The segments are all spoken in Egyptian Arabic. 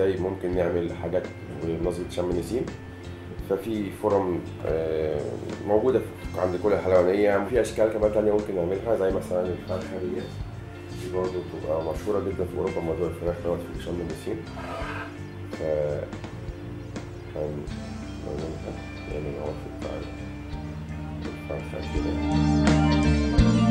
ازاي ممكن نعمل حاجات بمناسبه شم النسيم ففي فورم آه، موجوده في- عند كل الحلوانيه وفي اشكال كمان تانية ممكن نعملها زي مثلا الفرخه ديت دي برضه بتبقى مشهوره جدا في اوروبا موضوع الفراخ دوت في شم النسيم ف هن- نعملها يعني العرف بتاع الفرخه كده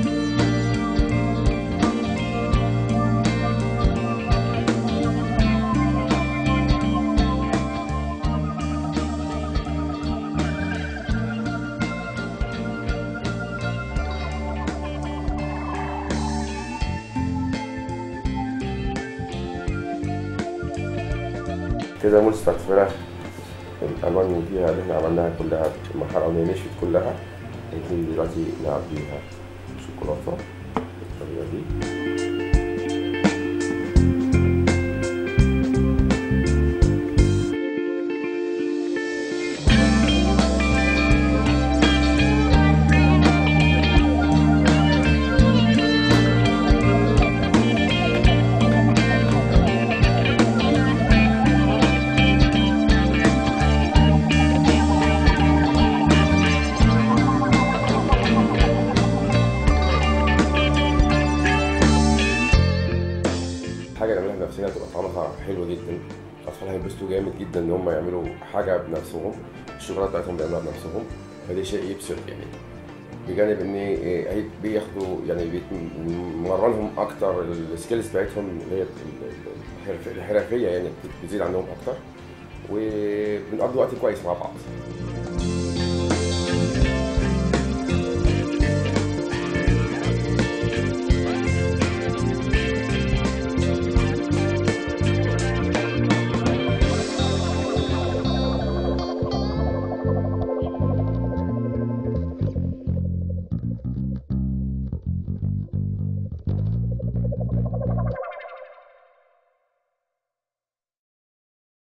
كده مولس بتاعت الفراخ الالوان اللي فيها اللي احنا عملناها كلها المرحله الاولانيه نشفت كلها ممكن دلوقتي نعبيها شوكولاته بالطريقه دي حاجه نعملها بنفسنا تبقى طعمها حلو جدا الاطفال هينبسطوا جامد جدا ان هم يعملوا حاجه بنفسهم الشغلات بتاعتهم بيعملوها بنفسهم فده شيء يبسط يعني بجانب ان إيه، هي- بياخدوا يعني بنمرنهم اكتر السكيلز بتاعتهم اللي هي ال- ال- الحرف- الحرفيه يعني بتزيد عندهم اكتر وبنقضي وقت كويس مع بعض